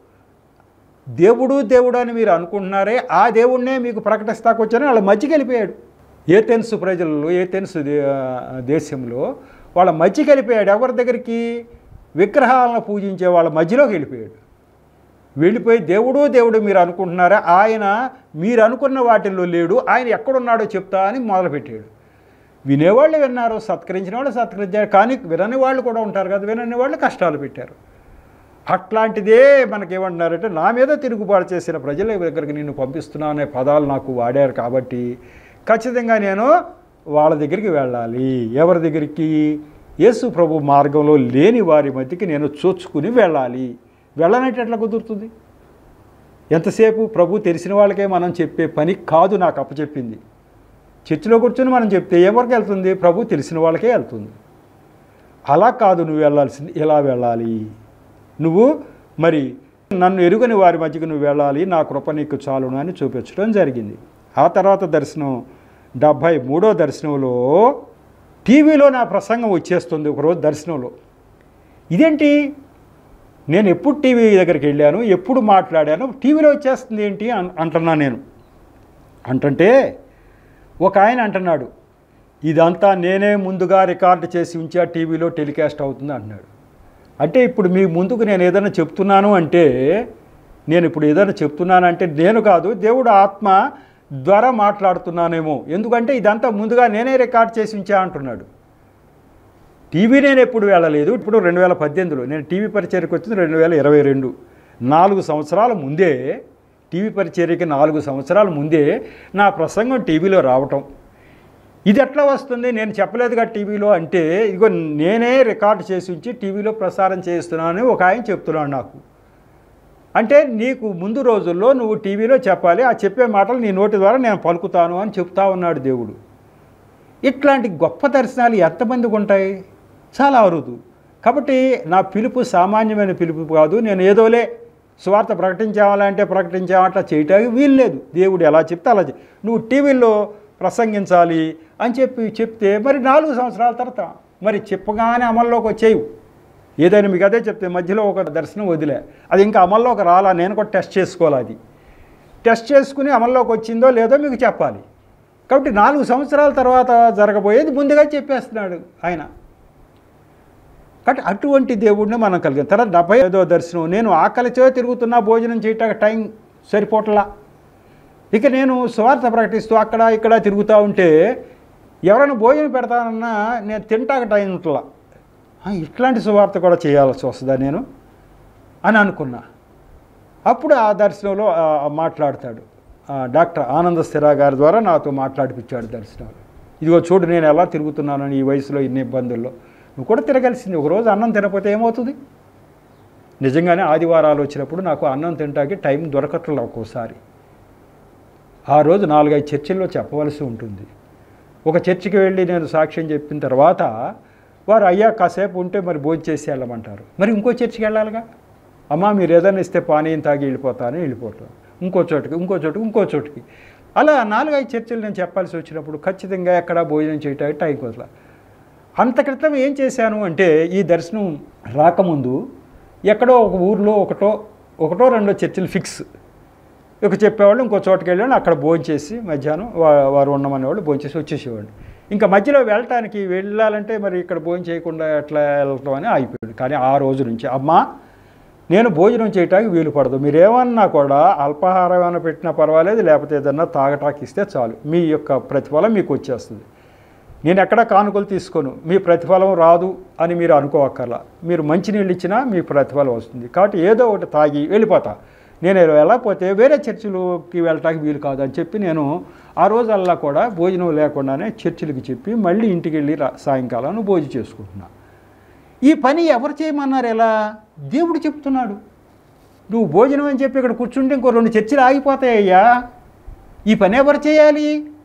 దేవుడు దేవుడు అని మీరు అనుకుంటున్నారే ఆ దేవుడినే మీకు ప్రకటిస్తాకొచ్చని వాళ్ళ మధ్యకి వెళ్ళిపోయాడు ఏ తెన్సు ప్రజల్లో ఏ తెన్సు దే- దేశంలో వాళ్ళ మధ్యకి వెళ్ళిపోయాడు ఎవరి దగ్గరికి విగ్రహాలను పూజించే వాళ్ళ మధ్యలోకి వెళ్ళిపోయాడు వెళ్ళిపోయి దేవుడు దేవుడు మీరు అనుకుంటున్నారా ఆయన మీరు అనుకున్న వాటిల్లో లేడు ఆయన ఎక్కడున్నాడో చెప్తా అని మొదలుపెట్టాడు వినేవాళ్ళు విన్నారు సత్కరించిన వాళ్ళు సత్కరించారు కానీ వినని వాళ్ళు కూడా ఉంటారు కదా వినని వాళ్ళు కష్టాలు పెట్టారు అట్లాంటిదే మనకేమంటున్నారంటే నా మీద తిరుగుబాటు చేసిన ప్రజల దగ్గరికి నిన్ను పంపిస్తున్నా అనే పదాలు నాకు వాడారు కాబట్టి ఖచ్చితంగా నేను వాళ్ళ దగ్గరికి వెళ్ళాలి ఎవరి దగ్గరికి యేసు ప్రభు మార్గంలో లేని వారి మధ్యకి నేను చోచుకుని వెళ్ళాలి వెళ్ళనంటే ఎట్లా కుదురుతుంది ఎంతసేపు ప్రభు తెలిసిన వాళ్ళకే మనం చెప్పే పని కాదు నాకు అప్పచెప్పింది చర్చిలో కూర్చొని మనం చెప్తే ఎవరికి వెళ్తుంది ప్రభు తెలిసిన వాళ్ళకే వెళ్తుంది అలా కాదు నువ్వు వెళ్ళాల్సింది ఎలా వెళ్ళాలి నువ్వు మరి నన్ను ఎరుగని వారి మధ్యకి నువ్వు వెళ్ళాలి నా కృప నీకు చాలును అని చూపించడం జరిగింది ఆ తర్వాత దర్శనం డెబ్భై మూడో దర్శనంలో టీవీలో నా ప్రసంగం వచ్చేస్తుంది ఒకరోజు దర్శనంలో ఇదేంటి నేను ఎప్పుడు టీవీ దగ్గరికి వెళ్ళాను ఎప్పుడు మాట్లాడాను టీవీలో వచ్చేస్తుంది ఏంటి అన్- అంటున్నా నేను అంటుంటే ఒక ఆయన అంటున్నాడు ఇదంతా నేనే ముందుగా రికార్డు చేసి ఉంచా టీవీలో టెలికాస్ట్ అవుతుంది అంటున్నాడు అంటే ఇప్పుడు మీ ముందుకు నేను ఏదైనా చెప్తున్నాను అంటే నేను ఇప్పుడు ఏదైనా చెప్తున్నానంటే నేను కాదు దేవుడు ఆత్మ ద్వారా మాట్లాడుతున్నానేమో ఎందుకంటే ఇదంతా ముందుగా నేనే రికార్డ్ చేసి ఉంచా అంటున్నాడు టీవీ నేను ఎప్పుడు వెళ్ళలేదు ఇప్పుడు రెండు వేల పద్దెనిమిదిలో నేను టీవీ పరిచర్యకు వచ్చింది రెండు వేల ఇరవై రెండు నాలుగు సంవత్సరాల ముందే టీవీ పరిచర్యకి నాలుగు సంవత్సరాల ముందే నా ప్రసంగం టీవీలో రావటం ఇది ఎట్లా వస్తుంది నేను చెప్పలేదుగా టీవీలో అంటే ఇదిగో నేనే రికార్డు చేసి ఉంచి టీవీలో ప్రసారం చేస్తున్నానని ఒక ఆయన చెప్తున్నాడు నాకు అంటే నీకు ముందు రోజుల్లో నువ్వు టీవీలో చెప్పాలి ఆ చెప్పే మాటలు నీ నోటి ద్వారా నేను పలుకుతాను అని చెప్తా ఉన్నాడు దేవుడు ఇట్లాంటి గొప్ప దర్శనాలు ఎంతమందికి ఉంటాయి చాలా అరుదు కాబట్టి నా పిలుపు సామాన్యమైన పిలుపు కాదు నేను ఏదోలే స్వార్థ ప్రకటించాలంటే ప్రకటించాం అట్లా చేయటానికి వీల్లేదు దేవుడు ఎలా చెప్తే అలా చెయ్. నువ్వు టీవీలో ప్రసంగించాలి అని చెప్పి చెప్తే మరి నాలుగు సంవత్సరాల తర్వాత మరి చెప్పగానే అమల్లోకి వచ్చేయు ఏదైనా మీకు అదే చెప్తే మధ్యలో ఒక దర్శనం వదిలే అది ఇంకా అమల్లోకి రాలా నేను కూడా టెస్ట్ చేసుకోవాలి అది టెస్ట్ చేసుకుని అమల్లోకి వచ్చిందో లేదో మీకు చెప్పాలి కాబట్టి నాలుగు సంవత్సరాల తర్వాత జరగబోయేది ముందుగా చెప్పేస్తున్నాడు ఆయన కాబట్టి అటువంటి దేవుడిని మనం కలిగాం తర్వాత డెబ్బై ఐదో దర్శనం నేను ఆకలితో తిరుగుతున్నా భోజనం చేయటానికి టైం సరిపోట్లా ఇక నేను స్వార్థ ప్రకటిస్తూ అక్కడ ఇక్కడ తిరుగుతూ ఉంటే ఎవరైనా భోజనం పెడతానన్నా నేను తింటాక టైం ఉంటలా ఆ, ఇట్లాంటి సువార్త కూడా చేయాల్సి వస్తుందా నేను అని అనుకున్నా అప్పుడు ఆ దర్శనంలో ఆ, మాట్లాడతాడు ఆ, డాక్టర్ ఆనంద స్థిరా గారి ద్వారా నాతో మాట్లాడిపించాడు దర్శనంలో ఇదిగో చూడు నేను ఎలా తిరుగుతున్నానని ఈ వయసులో ఇన్ని ఇబ్బందుల్లో నువ్వు కూడా తిరగాల్సింది ఒకరోజు అన్నం తినకపోతే ఏమవుతుంది నిజంగానే ఆదివారాలు వచ్చినప్పుడు నాకు అన్నం తినటానికి టైం దొరకట్లేదు ఒక్కోసారి ఆ రోజు నాలుగైదు చర్చిల్లో చెప్పవలసి ఉంటుంది ఒక చర్చికి వెళ్ళి నేను సాక్ష్యం చెప్పిన తర్వాత వారు అయ్యా కాసేపు ఉంటే మరి భోజనం చేసి వెళ్ళమంటారు మరి ఇంకో చర్చికి వెళ్ళాలిగా అమ్మా మీరు ఏదైనా ఇస్తే పానీయం తాగి వెళ్ళిపోతాను వెళ్ళిపోతాను ఇంకో చోటుకి ఇంకో చోటుకి ఇంకో చోటుకి అలా నాలుగైదు చర్చలు నేను చెప్పాల్సి వచ్చినప్పుడు ఖచ్చితంగా ఎక్కడ భోజనం చేయటానికి టైం కుదరలా అంత క్రితం ఏం చేశాను అంటే ఈ దర్శనం రాకముందు ఎక్కడో ఒక ఊర్లో ఒకటో ఒకటో రెండో చర్చిలు ఫిక్స్ ఇక చెప్పేవాళ్ళు ఇంకో చోటుకి వెళ్ళాను అక్కడ భోజనం చేసి మధ్యాహ్నం వా- వారు ఉండమనేవాళ్ళు భోజనం చేసి వచ్చేసేవాళ్ళు ఇంకా మధ్యలో వెళ్ళటానికి వెళ్ళాలంటే మరి ఇక్కడ భోజనం చేయకుండా ఎట్లా వెళ్ళటం అని ఆగిపోయాడు కానీ ఆ రోజు నుంచి అమ్మా నేను భోజనం చేయటానికి వీలు పడదు మీరేమన్నా కూడా అల్పాహారం ఏమైనా పెట్టినా పర్వాలేదు లేకపోతే ఏదన్నా తాగటానికి ఇస్తే చాలు మీ యొక్క ప్రతిఫలం మీకు వచ్చేస్తుంది నేను ఎక్కడ కానుకలు తీసుకోను మీ ప్రతిఫలం రాదు అని మీరు అనుకోవక్కర్లా మీరు మంచినీళ్ళు ఇచ్చినా మీ ప్రతిఫలం వస్తుంది కాబట్టి ఏదో ఒకటి తాగి వెళ్ళిపోతా నేను వెళ్ళకపోతే వేరే చర్చిలోకి వెళ్ళటానికి వీలు కాదు అని చెప్పి నేను ఆ రోజల్లా కూడా భోజనం లేకుండానే చర్చిలకి చెప్పి మళ్ళీ ఇంటికి వెళ్ళి రా సాయంకాలం భోజనం చేసుకుంటున్నా ఈ పని ఎవరు చేయమన్నారు ఎలా దేవుడు చెప్తున్నాడు నువ్వు భోజనం అని చెప్పి ఇక్కడ కూర్చుంటే ఇంకో రెండు చర్చిలు ఆగిపోతాయ్యా ఈ పని ఎవరు చేయాలి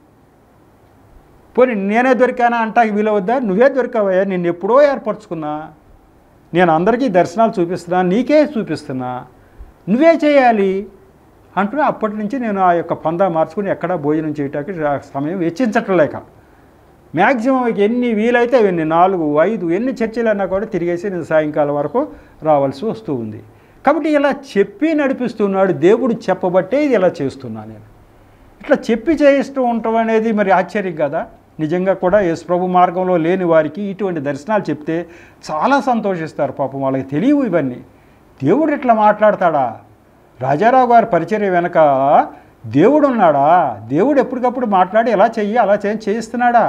పోనీ నేనే దొరికానా అంటాకి వీలవద్దా నువ్వే దొరికావయ్యా నిన్ను ఎప్పుడో ఏర్పరచుకున్నా నేను అందరికీ దర్శనాలు చూపిస్తున్నా నీకే చూపిస్తున్నా నువ్వే చేయాలి అంటూ అప్పటి నుంచి నేను ఆ యొక్క పందా మార్చుకుని ఎక్కడా భోజనం చేయటానికి ఆ సమయం వెచ్చించట్లేక మ్యాక్సిమం ఎన్ని వీలైతే అవన్నీ నాలుగు ఐదు ఎన్ని చర్చలు అన్నా కూడా తిరిగేసి నేను సాయంకాలం వరకు రావాల్సి వస్తూ ఉంది కాబట్టి ఇలా చెప్పి నడిపిస్తున్నాడు దేవుడు చెప్పబట్టే ఇది ఇలా చేస్తున్నా నేను ఇట్లా చెప్పి చేయిస్తూ ఉండటం అనేది మరి ఆశ్చర్యం కదా నిజంగా కూడా యేసుప్రభు మార్గంలో లేని వారికి ఇటువంటి దర్శనాలు చెప్తే చాలా సంతోషిస్తారు పాపం వాళ్ళకి తెలియవు ఇవన్నీ దేవుడు ఇట్లా మాట్లాడతాడా రాజారావు గారి పరిచర్య వెనక దేవుడు ఉన్నాడా దేవుడు ఎప్పటికప్పుడు మాట్లాడి ఎలా చెయ్యి అలా చేయి చేయిస్తున్నాడా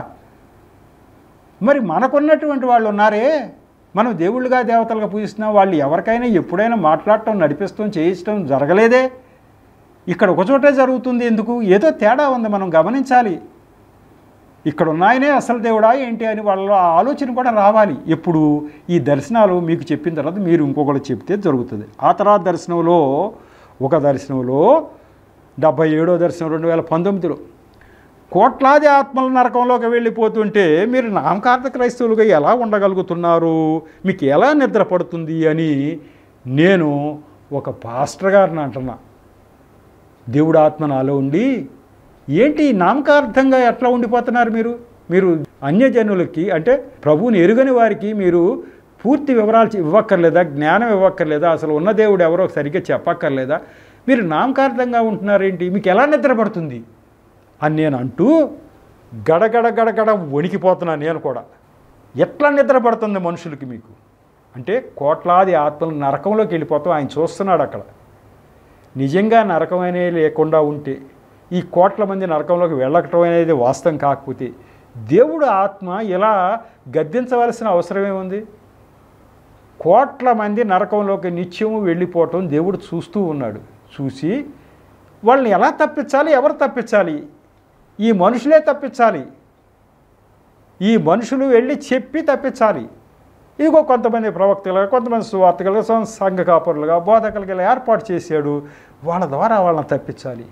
మరి మనకున్నటువంటి వాళ్ళు ఉన్నారే మనం దేవుళ్ళుగా దేవతలుగా పూజిస్తున్నాం వాళ్ళు ఎవరికైనా ఎప్పుడైనా మాట్లాడటం నడిపిస్తాం చేయించడం జరగలేదే ఇక్కడ ఒక చోటే జరుగుతుంది ఎందుకు ఏదో తేడా ఉంది మనం గమనించాలి ఇక్కడ ఉన్నాయనే అసలు దేవుడా ఏంటి అని వాళ్ళ ఆ ఆలోచన కూడా రావాలి ఎప్పుడు ఈ దర్శనాలు మీకు చెప్పిన తర్వాత మీరు ఇంకొకటి చెప్తే జరుగుతుంది ఆ తర్వాత దర్శనంలో ఒక దర్శనంలో డెబ్బై ఏడో దర్శనం రెండు వేల పంతొమ్మిదిలో కోట్లాది ఆత్మల నరకంలోకి వెళ్ళిపోతుంటే మీరు నామకార్థ క్రైస్తవులుగా ఎలా ఉండగలుగుతున్నారు మీకు ఎలా నిద్ర పడుతుంది అని నేను ఒక పాస్టర్ గారిని అంటున్నా దేవుడు ఆత్మ నాలో ఉండి ఏంటి నామకార్థంగా ఎట్లా ఉండిపోతున్నారు మీరు మీరు అన్యజనులకి అంటే ప్రభువుని ఎరుగని వారికి మీరు పూర్తి వివరాలు చె- ఇవ్వక్కర్లేదా జ్ఞానం ఇవ్వక్కర్లేదా అసలు ఉన్న దేవుడు ఎవరో సరిగ్గా చెప్పక్కర్లేదా మీరు నామకార్థంగా ఉంటున్నారేంటి మీకు ఎలా నిద్ర పడుతుంది అని నేను అంటూ గడగడ గడగడ వణికిపోతున్నాను నేను కూడా ఎట్లా నిద్ర పడుతుంది మనుషులకి మీకు అంటే కోట్లాది ఆత్మలు నరకంలోకి వెళ్ళిపోతాం ఆయన చూస్తున్నాడు అక్కడ నిజంగా నరకం అనేది లేకుండా ఉంటే ఈ కోట్ల మంది నరకంలోకి వెళ్ళటం అనేది వాస్తవం కాకపోతే దేవుడు ఆత్మ ఇలా గద్దించవలసిన అవసరం ఏముంది కోట్ల మంది నరకంలోకి నిత్యము వెళ్ళిపోవటం దేవుడు చూస్తూ ఉన్నాడు చూసి వాళ్ళని ఎలా తప్పించాలి ఎవరు తప్పించాలి ఈ మనుషులే తప్పించాలి ఈ మనుషులు వెళ్ళి చెప్పి తప్పించాలి ఇదిగో కొంతమంది ప్రవక్తలుగా కొంతమంది సువార్తలుగా సం- సంఘ కాపురులుగా బోధకులుగా ఇలా ఏర్పాటు చేశాడు వాళ్ళ ద్వారా వాళ్ళని తప్పించాలి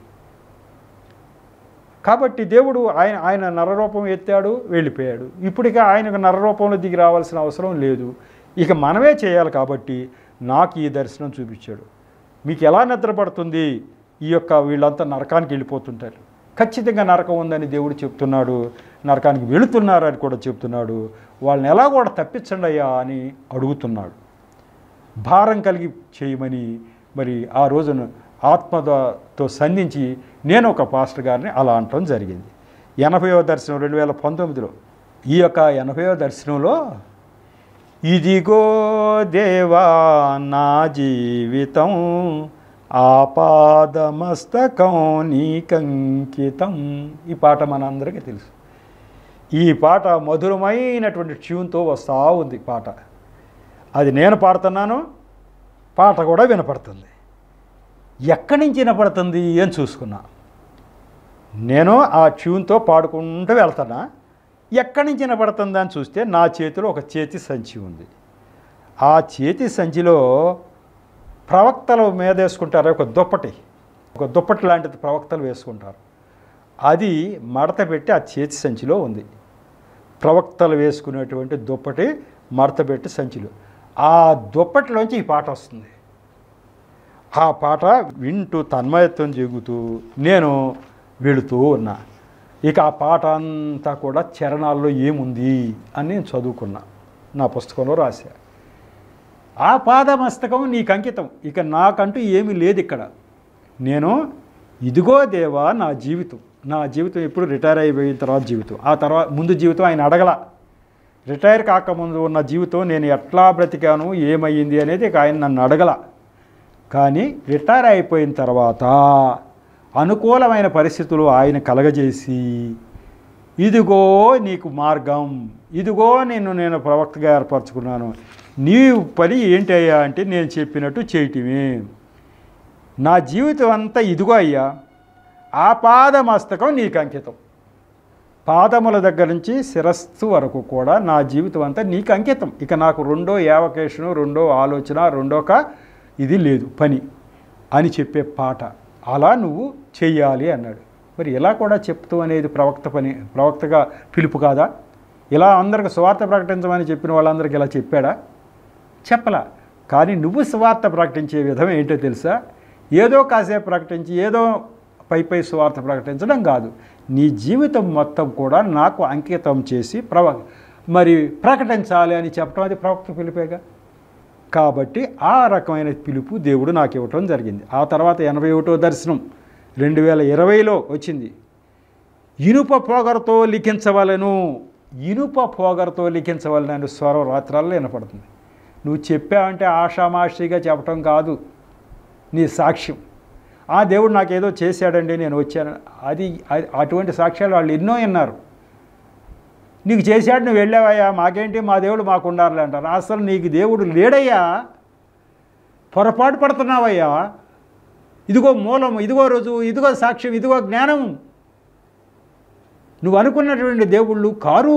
కాబట్టి దేవుడు ఆయన ఆయన నరరూపం ఎత్తాడు వెళ్ళిపోయాడు ఇప్పటికే ఆయనకు నరరూపంలో దిగి రావాల్సిన అవసరం లేదు ఇక మనమే చేయాలి కాబట్టి నాకు ఈ దర్శనం చూపించాడు మీకు ఎలా నిద్రపడుతుంది ఈ యొక్క వీళ్ళంతా నరకానికి వెళ్ళిపోతుంటారు ఖచ్చితంగా నరకం ఉందని దేవుడు చెప్తున్నాడు నరకానికి వెళుతున్నారు అని కూడా చెప్తున్నాడు వాళ్ళని ఎలా కూడా తప్పించండి అయ్యా అని అడుగుతున్నాడు భారం కలిగి చేయమని మరి ఆ రోజున ఆత్మతో సంధించి నేను ఒక పాస్టర్ గారిని అలా అనటం జరిగింది ఎనభైవ దర్శనం రెండు వేల పంతొమ్మిదిలో ఈ యొక్క ఎనభైవ దర్శనంలో ఇదిగో దేవా నా జీవితం ఆపాదమస్తకం నీకంకితం ఈ పాట మనందరికీ తెలుసు ఈ పాట మధురమైనటువంటి ట్యూన్తో వస్తూ ఉంది పాట అది నేను పాడుతున్నాను పాట కూడా వినపడుతుంది ఎక్కడి నుంచి వినపడుతుంది అని చూసుకున్నా నేను ఆ ట్యూన్తో పాడుకుంటూ వెళ్తున్నా ఎక్కడి నుంచి వినపడుతుంది అని చూస్తే నా చేతిలో ఒక చేతి సంచి ఉంది ఆ చేతి సంచిలో ప్రవక్తలు మీద వేసుకుంటారు ఒక దుప్పటి ఒక దుప్పటి లాంటిది ప్రవక్తలు వేసుకుంటారు అది మడత పెట్టి ఆ చేతి సంచిలో ఉంది ప్రవక్తలు వేసుకునేటువంటి దుప్పటి మడత పెట్టి సంచిలో ఆ దుప్పటిలోంచి ఈ పాట వస్తుంది ఆ పాట వింటూ తన్మయత్వం చెగుతూ నేను వెళుతూ ఉన్నా ఇక ఆ పాట అంతా కూడా చరణాల్లో ఏముంది అని నేను చదువుకున్నా నా పుస్తకంలో రాశా ఆ పాదమస్తకం నీకు అంకితం ఇక నాకంటూ ఏమీ లేదు ఇక్కడ నేను ఇదిగో దేవా నా జీవితం నా జీవితం ఎప్పుడు రిటైర్ అయిపోయిన తర్వాత జీవితం ఆ తర్వాత ముందు జీవితం ఆయన అడగల రిటైర్ కాకముందు ఉన్న జీవితం నేను ఎట్లా బ్రతికాను ఏమయ్యింది అనేది ఇక ఆయన నన్ను అడగల కానీ రిటైర్ అయిపోయిన తర్వాత అనుకూలమైన పరిస్థితులు ఆయన కలగజేసి ఇదిగో నీకు మార్గం ఇదిగో నిన్ను నేను ప్రవక్తగా ఏర్పరచుకున్నాను నీ పని ఏంటయ్యా అంటే నేను చెప్పినట్టు చేయటమే నా జీవితం అంతా ఇదిగో అయ్యా ఆ పాదమస్తకం నీకు అంకితం పాదముల దగ్గర నుంచి శిరస్సు వరకు కూడా నా జీవితం అంతా నీకు అంకితం ఇక నాకు రెండో యావకేషను రెండో ఆలోచన రెండోక ఇది లేదు పని అని చెప్పే పాట అలా నువ్వు చెయ్యాలి అన్నాడు మరి ఇలా కూడా చెప్తూ అనేది ప్రవక్త పని ప్రవక్తగా పిలుపు కాదా ఇలా అందరికి స్వార్థ ప్రకటించమని చెప్పిన వాళ్ళందరికీ ఇలా చెప్పాడా చెప్పలా కానీ నువ్వు స్వార్థ ప్రకటించే విధం ఏంటో తెలుసా ఏదో కాసేపు ప్రకటించి ఏదో పై పై స్వార్థ ప్రకటించడం కాదు నీ జీవితం మొత్తం కూడా నాకు అంకితం చేసి ప్రవ మరి ప్రకటించాలి అని చెప్పడం అది ప్రవక్త పిలిపేగా కాబట్టి ఆ రకమైన పిలుపు దేవుడు నాకు ఇవ్వటం జరిగింది ఆ తర్వాత ఎనభై ఒకటో దర్శనం రెండు వేల ఇరవైలో వచ్చింది ఇనుప పోగరతో లిఖించవలను ఇనుప పోగరతో లిఖించవలనని స్వరం రాత్రాల్లో వినపడుతుంది నువ్వు చెప్పావంటే ఆషామాషిగా చెప్పటం కాదు నీ సాక్ష్యం ఆ దేవుడు నాకేదో చేశాడండి నేను వచ్చాను అది అది- అటువంటి సాక్ష్యాలు వాళ్ళు ఎన్నో విన్నారు నీకు చేశాడు నువ్వు వెళ్ళావయ్యా మాకేంటి మా దేవుడు మాకు ఉండాలి అంటారు అసలు నీకు దేవుడు లేడయ్యా పొరపాటు పడుతున్నావయ్యా ఇదిగో మూలం ఇదిగో రోజు ఇదిగో సాక్ష్యం ఇదిగో జ్ఞానం నువ్వు అనుకున్నటువంటి దేవుళ్ళు కారు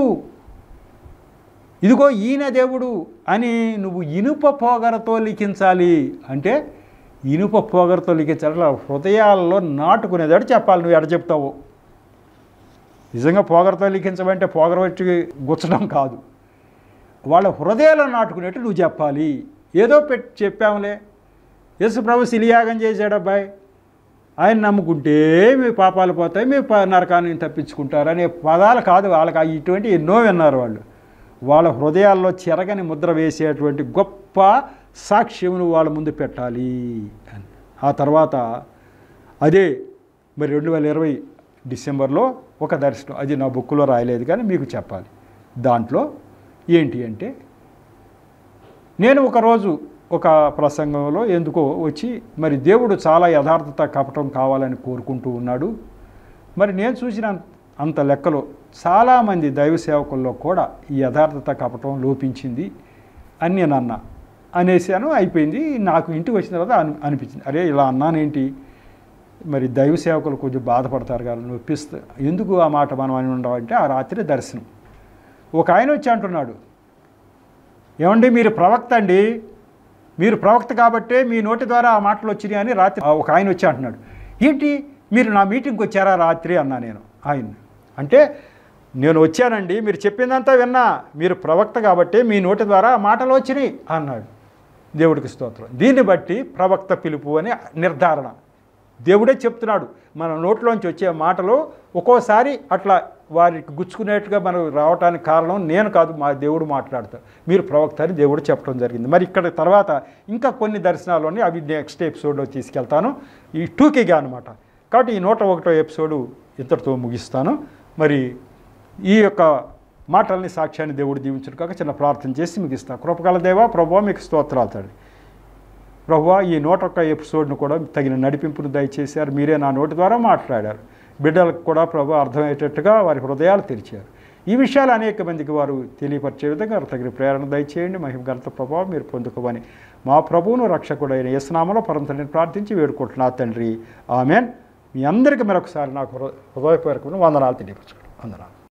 ఇదిగో ఈయన దేవుడు అని నువ్వు ఇనుప పోగరతో లిఖించాలి అంటే ఇనుప పోగరతో లిఖించాలి అలా హృదయాల్లో నాటుకునేదాడు చెప్పాలి నువ్వు ఎడ చెప్తావు నిజంగా పోగరతో లిఖించమంటే పోగర వచ్చి గుచ్చడం కాదు వాళ్ళ హృదయాల్లో నాటుకునేట్టు నువ్వు చెప్పాలి ఏదో పెట్టి చెప్పాములే యేసు ప్రభు శిలియాగం చేశాడు అబ్బాయి ఆయన నమ్ముకుంటే మీ పాపాలు పోతాయి మీ ప- నరకాన్ని తప్పించుకుంటారు అనే పదాలు కాదు వాళ్ళకి ఆ ఇటువంటి ఎన్నో విన్నారు వాళ్ళు వాళ్ళ హృదయాల్లో చెరగని ముద్ర వేసేటువంటి గొప్ప సాక్ష్యమును వాళ్ళ ముందు పెట్టాలి అని ఆ తర్వాత అదే మరి రెండు వేల ఇరవై డిసెంబర్లో ఒక దర్శనం అది నా బుక్లో రాయలేదు కానీ మీకు చెప్పాలి దాంట్లో ఏంటి అంటే నేను ఒకరోజు ఒక ప్రసంగంలో ఎందుకో వచ్చి మరి దేవుడు చాలా యథార్థత కపటం కావాలని కోరుకుంటూ ఉన్నాడు మరి నేను చూసిన అంత లెక్కలో చాలామంది దైవ సేవకుల్లో కూడా ఈ యథార్థత కపటం లోపించింది అని నేను అన్నా అనేసాను అయిపోయింది నాకు ఇంటికి వచ్చిన తర్వాత అని అనిపించింది అరే ఇలా అన్నానేంటి మరి దైవ సేవకులు కొంచెం బాధపడతారు కదా నొప్పిస్తా ఎందుకు ఆ మాట మనం అని ఉండవంటే ఆ రాత్రి దర్శనం ఒక ఆయన వచ్చి అంటున్నాడు ఏమండి మీరు ప్రవక్త అండి మీరు ప్రవక్త కాబట్టే మీ నోటి ద్వారా ఆ మాటలు వచ్చినాయి అని రాత్రి ఆ ఒక ఆయన వచ్చి అంటున్నాడు ఏంటి మీరు నా మీటింగ్కి వచ్చారా రాత్రి అన్నా నేను ఆయన అంటే నేను వచ్చానండి మీరు చెప్పిందంతా విన్నా మీరు ప్రవక్త కాబట్టి మీ నోటి ద్వారా ఆ మాటలు వచ్చినాయి అన్నాడు దేవుడికి స్తోత్రం దీన్ని బట్టి ప్రవక్త పిలుపు అని నిర్ధారణ దేవుడే చెప్తున్నాడు మన నోట్లోంచి వచ్చే మాటలు ఒక్కోసారి అట్లా వారికి గుచ్చుకునేట్టుగా మనం రావడానికి కారణం నేను కాదు మా దేవుడు మాట్లాడతాడు మీరు ప్రవక్త అని దేవుడు చెప్పడం జరిగింది మరి ఇక్కడ తర్వాత ఇంకా కొన్ని దర్శనాలు అవి నెక్స్ట్ ఎపిసోడ్లో తీసుకెళ్తాను ఈ టూకీగా అనమాట కాబట్టి ఈ నూట ఒకటో ఎపిసోడు ఇంతటితో ముగిస్తాను మరి ఈ యొక్క మాటల్ని సాక్ష్యాన్ని దేవుడు దీవించడు కాక చిన్న ప్రార్థన చేసి ముగిస్తాను కృపగల దేవా ప్రభావ మీకు స్తోత్రాలు తండ్రి ప్రభువా ఈ నూట ఒక్క ఎపిసోడ్ను కూడా తగిన నడిపింపును దయచేశారు మీరే నా నోటి ద్వారా మాట్లాడారు బిడ్డలకు కూడా ప్రభు అర్థమయ్యేటట్టుగా వారి హృదయాలు తెరిచారు ఈ విషయాలు అనేక మందికి వారు తెలియపరిచే విధంగా తగిన ప్రేరణ దయచేయండి మహిమ ఘనత ప్రభావం మీరు పొందుకోమని మా ప్రభువును రక్షకుడైన యేసునామలో పరంతని ప్రార్థించి వేడుకుంటున్నా తండ్రి ఆమెన్ మీ అందరికీ మరొకసారి నాకు హృ- హృదయపూర్వకమైన వందనాలు తెలియపరచుకోండి వందనాలు